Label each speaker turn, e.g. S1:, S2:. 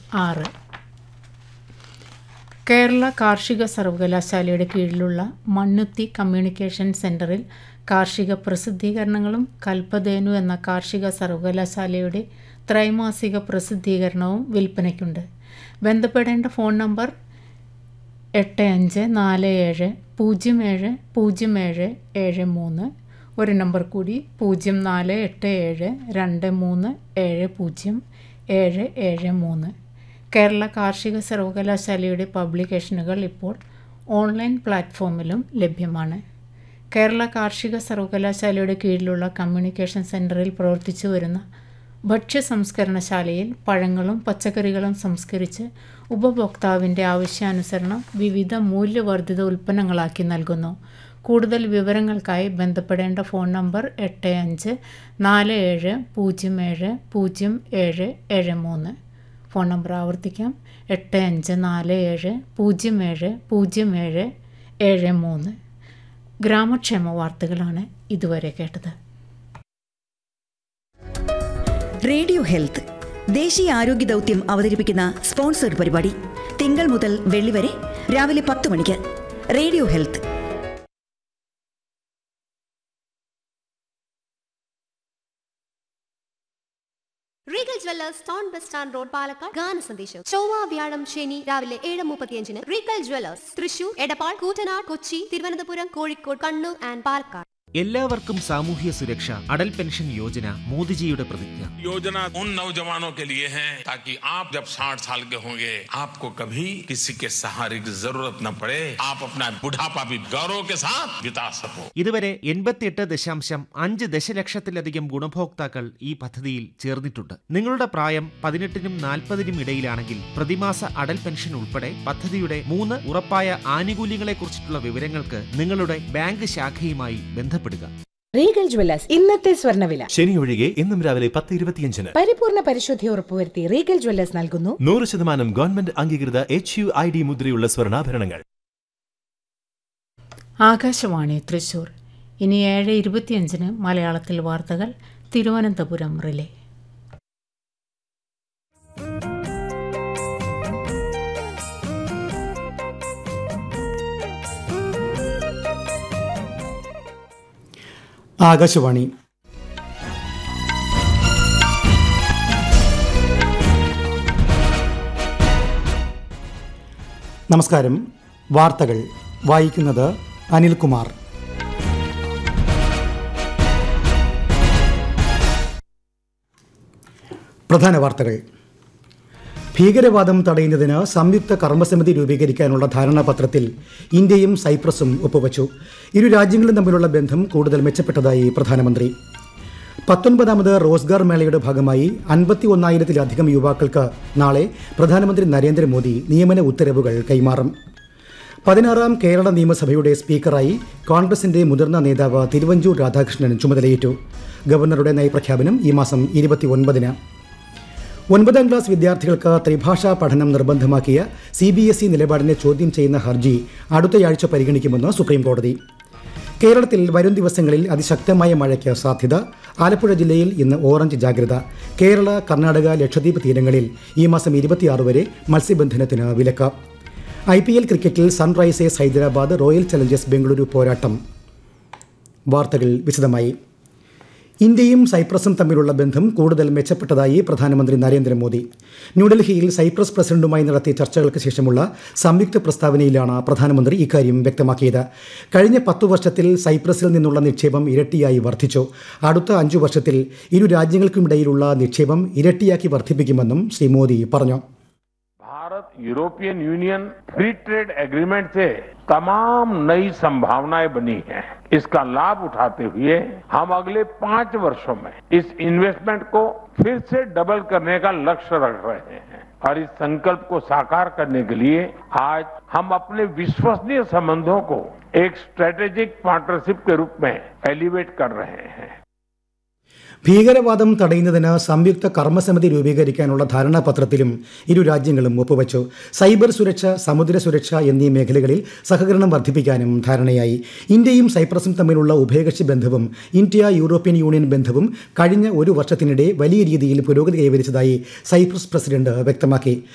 S1: ആറ് കേരള കാർഷിക സർവകലാശാലയുടെ കീഴിലുള്ള മണ്ണുത്തി കമ്മ്യൂണിക്കേഷൻ സെൻറ്ററിൽ കാർഷിക പ്രസിദ്ധീകരണങ്ങളും കൽപ്പധേനു എന്ന കാർഷിക സർവകലാശാലയുടെ ത്രൈമാസിക പ്രസിദ്ധീകരണവും വിൽപ്പനയ്ക്കുണ്ട് ബന്ധപ്പെടേണ്ട ഫോൺ നമ്പർ എട്ട് അഞ്ച് നാല് ഏഴ് പൂജ്യം ഏഴ് പൂജ്യം ഏഴ് ഏഴ് മൂന്ന് ഒരു നമ്പർ കൂടി പൂജ്യം നാല് എട്ട് ഏഴ് രണ്ട് മൂന്ന് ഏഴ് പൂജ്യം ഏഴ് ഏഴ് മൂന്ന് കേരള കാർഷിക സർവകലാശാലയുടെ പബ്ലിക്കേഷനുകൾ ഇപ്പോൾ ഓൺലൈൻ പ്ലാറ്റ്ഫോമിലും ലഭ്യമാണ് കേരള കാർഷിക സർവകലാശാലയുടെ കീഴിലുള്ള കമ്മ്യൂണിക്കേഷൻ സെൻറ്ററിൽ പ്രവർത്തിച്ചു വരുന്ന ഭക്ഷ്യ സംസ്കരണശാലയിൽ പഴങ്ങളും പച്ചക്കറികളും സംസ്കരിച്ച് ഉപഭോക്താവിൻ്റെ ആവശ്യാനുസരണം വിവിധ മൂല്യവർദ്ധിത ഉൽപ്പന്നങ്ങളാക്കി നൽകുന്നു കൂടുതൽ വിവരങ്ങൾക്കായി ബന്ധപ്പെടേണ്ട ഫോൺ നമ്പർ എട്ട് അഞ്ച് നാല് ഏഴ് പൂജ്യം ഏഴ് പൂജ്യം ഏഴ് ഏഴ് മൂന്ന് ഫോൺ നമ്പർ ആവർത്തിക്കാം എട്ട് അഞ്ച് നാല് ഏഴ് പൂജ്യം ഏഴ് പൂജ്യം ഏഴ് ഏഴ് മൂന്ന് ഗ്രാമക്ഷേമ വാർത്തകളാണ് ഇതുവരെ കേട്ടത്
S2: റേഡിയോ ഹെൽത്ത് ദേശീയ ആരോഗ്യ ദൗത്യം അവതരിപ്പിക്കുന്ന സ്പോൺസർഡ് പരിപാടി തിങ്കൾ മുതൽ വെള്ളി വരെ രാവിലെ പത്ത് മണിക്ക് radio health
S3: Regal jewellers town bus stand road Palakkad ഗാന സന്ദേശം ചൊവ്വ വ്യാഴം ശനി രാവിലെ ഏഴ് മുപ്പത്തിയഞ്ചിന് റീഗൽ ജ്വല്ലേഴ്സ് തൃശൂർ എടപ്പാൾ കൂറ്റനാട് കൊച്ചി തിരുവനന്തപുരം കോഴിക്കോട് കണ്ണൂർ ആൻഡ് പാലക്കാട്
S4: എല്ലാവർക്കും സാമൂഹ്യ സുരക്ഷ അടൽ പെൻഷൻ യോജന മോദിജിയുടെ പ്രതിജ്ഞ
S5: योजना उन नौजवानों के लिए है ताकि आप जब 60 साल के होंगे आपको कभी किसी के सहारे की जरूरत न पड़े आप अपना बुढ़ापा भी गौरव के साथ बिता सको
S4: ഇതുവരെ എൺപത്തിയെട്ട് ദശാംശം അഞ്ച് ദശലക്ഷത്തിലധികം ഗുണഭോക്താക്കൾ ഈ പദ്ധതിയിൽ ചേർന്നിട്ടുണ്ട് നിങ്ങളുടെ പ്രായം പതിനെട്ടിനും നാൽപ്പതിനും ഇടയിലാണെങ്കിൽ പ്രതിമാസ അടൽ പെൻഷൻ ഉൾപ്പെടെ പദ്ധതിയുടെ മൂന്ന് ഉറപ്പായ ആനുകൂല്യങ്ങളെക്കുറിച്ചിട്ടുള്ള വിവരങ്ങൾക്ക് നിങ്ങളുടെ ബാങ്ക് ശാഖയുമായി ബന്ധപ്പെടുക
S6: റീഗൽ ജ്വല്ലേഴ്സ് ഇന്നത്തെ സ്വർണ്ണവില
S7: ശനി ഒഴികെ ഇന്നും രാവിലെ പത്ത് ഇരുപത്തിയഞ്ചിന്
S6: പരിപൂർണ പരിശുദ്ധി ഉറപ്പുവരുത്തി റീഗൽ ജ്വല്ലേഴ്സ് നൽകുന്നു
S7: നൂറ് ശതമാനം ഗവൺമെന്റ് അംഗീകൃത എച്ച് യു ഐ ഡി മുദ്രയുള്ള സ്വർണ്ണാഭരണങ്ങൾ
S1: ആകാശവാണി തൃശൂർ ഇനി ഏഴ് ഇരുപത്തിയഞ്ചിന് മലയാളത്തിൽ വാർത്തകൾ തിരുവനന്തപുരം റിലേ
S8: ആകാശവാണി നമസ്കാരം വാർത്തകൾ വായിക്കുന്നത് അനിൽകുമാർ പ്രധാന വാർത്തകൾ ഭീകരവാദം തടയുന്നതിന് സംയുക്ത കർമ്മസമിതി രൂപീകരിക്കാനുള്ള ധാരണാപത്രത്തിൽ ഇന്ത്യയും സൈപ്രസും ഒപ്പുവച്ചു ഇരു രാജ്യങ്ങളും തമ്മിലുള്ള ബന്ധം കൂടുതൽ മെച്ചപ്പെട്ടതായി പ്രധാനമന്ത്രി പത്തൊൻപതാമത് റോസ്ഗാർ മേളയുടെ ഭാഗമായി അൻപത്തി ഒന്നായിരത്തിലധികം യുവാക്കൾക്ക് നാളെ പ്രധാനമന്ത്രി നരേന്ദ്രമോദി നിയമന ഉത്തരവുകൾ കൈമാറും പതിനാറാം കേരള നിയമസഭയുടെ സ്പീക്കറായി കോൺഗ്രസിന്റെ മുതിർന്ന നേതാവ് തിരുവഞ്ചൂർ രാധാകൃഷ്ണൻ ചുമതലയേറ്റു ഗവർണറുടെ നയപ്രഖ്യാപനം ഈ മാസം ഇരുപത്തിയൊൻപതിന് ഒൻപതാം ക്ലാസ് വിദ്യാർത്ഥികൾക്ക് ത്രിഭാഷാ പഠനം നിർബന്ധമാക്കിയ സി ബി എസ് ഇ നിലപാടിനെ ചോദ്യം ചെയ്യുന്ന ഹർജി അടുത്തയാഴ്ച പരിഗണിക്കുമെന്ന് സുപ്രീം കോടതി കേരളത്തിൽ വരും ദിവസങ്ങളിൽ അതിശക്തമായ മഴയ്ക്ക് സാധ്യത ആലപ്പുഴ ജില്ലയിൽ ഇന്ന് ഓറഞ്ച് ജാഗ്രത കേരള കർണാടക ലക്ഷദ്വീപ് തീരങ്ങളിൽ ഈ മാസം ഇരുപത്തിയാറ് വരെ മത്സ്യബന്ധനത്തിന് വിലക്ക് ഐ പി എൽ ക്രിക്കറ്റിൽ Sunrisers Hyderabad Royal Challengers Bengaluru പോരാട്ടം വാർത്തകൾ വിശദമായി ഇന്ത്യയും സൈപ്രസും തമ്മിലുള്ള ബന്ധം കൂടുതൽ മെച്ചപ്പെട്ടതായി പ്രധാനമന്ത്രി നരേന്ദ്രമോദി ന്യൂഡൽഹിയിൽ സൈപ്രസ് പ്രസിഡന്റുമായി നടത്തിയ ചർച്ചകൾക്ക് ശേഷമുള്ള സംയുക്ത പ്രസ്താവനയിലാണ് പ്രധാനമന്ത്രി ഇക്കാര്യം വ്യക്തമാക്കിയത് കഴിഞ്ഞ പത്തു വർഷത്തിൽ സൈപ്രസിൽ നിന്നുള്ള നിക്ഷേപം ഇരട്ടിയായി വർദ്ധിച്ചു അടുത്ത അഞ്ചു വർഷത്തിൽ ഇരു രാജ്യങ്ങൾക്കുമിടയിലുള്ള നിക്ഷേപം ഇരട്ടിയാക്കി വർദ്ധിപ്പിക്കുമെന്നും ശ്രീ മോദി പറഞ്ഞു
S5: Bharat European Union free trade agreement से तमाम नई संभावनाएं बनी हैं इसका लाभ उठाते हुए हम अगले पांच वर्षों में इस इन्वेस्टमेंट को फिर से डबल करने का लक्ष्य रख रहे हैं और इस संकल्प को साकार करने के लिए आज हम अपने विश्वसनीय संबंधों को एक स्ट्रेटेजिक पार्टनरशिप के रूप में एलिवेट कर रहे हैं
S8: ഭീകരവാദം തടയുന്നതിന് സംയുക്ത കർമ്മസമിതി രൂപീകരിക്കാനുള്ള ധാരണാപത്രത്തിലും ഇരു രാജ്യങ്ങളും ഒപ്പുവച്ചു സൈബർ സുരക്ഷ സമുദ്ര സുരക്ഷ എന്നീ മേഖലകളിൽ സഹകരണം വർദ്ധിപ്പിക്കാനും ധാരണയായി ഇന്ത്യയും സൈപ്രസും തമ്മിലുള്ള ഉഭയകക്ഷി ബന്ധവും ഇന്ത്യ യൂറോപ്യൻ യൂണിയൻ ബന്ധവും കഴിഞ്ഞ ഒരു വർഷത്തിനിടെ വലിയ രീതിയിൽ പുരോഗതി കൈവരിച്ചതായി സൈപ്രസ് പ്രസിഡന്റ് വ്യക്തമാക്കി